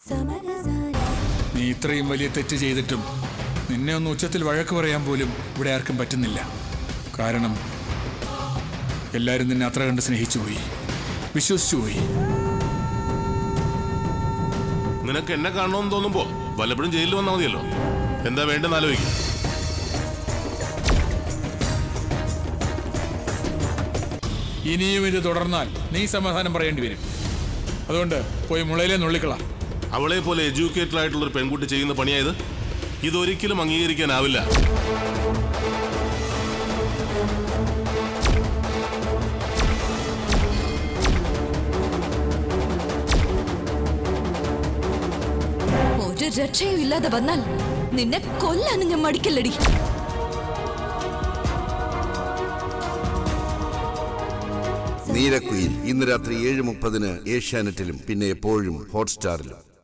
നീ ഇത്രയും വലിയ തെറ്റ് ചെയ്തിട്ടും നിന്നെ ഒന്ന് ഉച്ചത്തിൽ വഴക്ക് പറയാൻ പോലും ഇവിടെ ആർക്കും പറ്റുന്നില്ല കാരണം എല്ലാവരും നിന്നെ അത്ര കണ്ട് സ്നേഹിച്ചു പോയി വിശ്വസിച്ചു പോയി നിനക്ക് എന്നെ കാണണമെന്ന് തോന്നുമ്പോ വല്ലപ്പോഴും ജയിലിൽ വന്നാൽ മതിയല്ലോ എന്താ വേണ്ടെന്ന് ആലോചിക്കും ഇനിയും ഇത് തുടർന്നാൽ നീ സമാധാനം പറയേണ്ടി വരും അതുകൊണ്ട് പോയി മുളയിലെ നുള്ളിക്കള അവളെ പോലെ എഡ്യൂക്കേറ്റഡ് ആയിട്ടുള്ള ഒരു പെൺകുട്ടി ചെയ്യുന്ന പണിയായത് ഇതൊരിക്കലും അംഗീകരിക്കാനാവില്ല ഒരു രക്ഷയും ഇല്ലാതെ വന്നാൽ നിന്നെ കൊല്ലാനും ഞാൻ മടിക്കല്ലടി നീലക്കുയിൽ ഇന്ന് രാത്രി ഏഴ് മുപ്പതിന് ഏഷ്യാനെറ്റിലും പിന്നെ എപ്പോഴും ഹോട്ട്സ്റ്റാറിലും